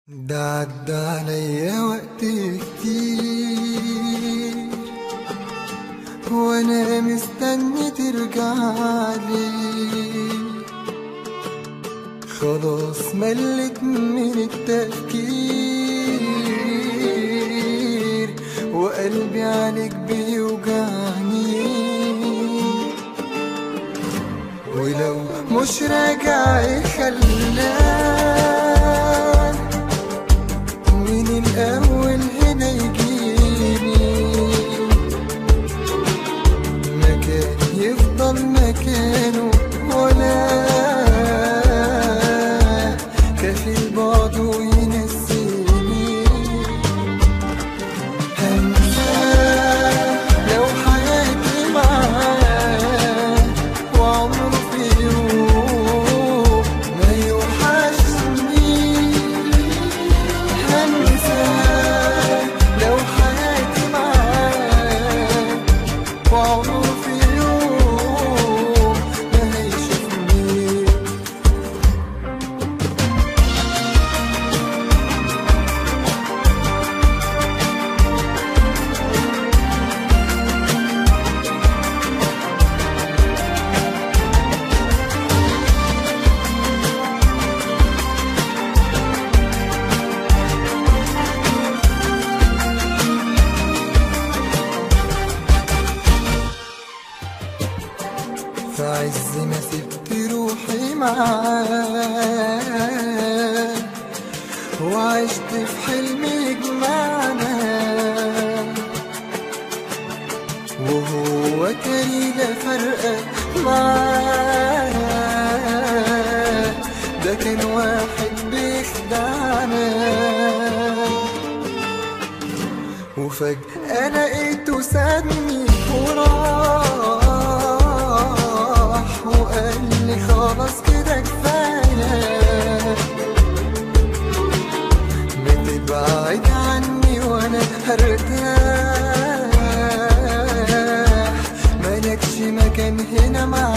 ده عدى عليا وقت كتير وانا مستني ترجعلي خلاص ملت من التفكير وقلبي عليك بيوجعني ولو مش راجع يخلاك من الأول هنا يجيني مكان يفضل مكانه ولا كفيل بعضه ينسيني هنساه لو حياتي معاه وعمره في يوم ما يوحشني هنساه لو حياتي معاه وعمره في يوم ما هيشوفني في عز ما سبت روحي معاه وعشت في حلم يجمعنا وهو تاني لا فرق معاه ده كان واحد بيخدعنا وفجأة لقيته سابني وراح وقال لي خلاص كده كفاية ما تبعد عني وانا هرتاح مالكش مكان هنا معايا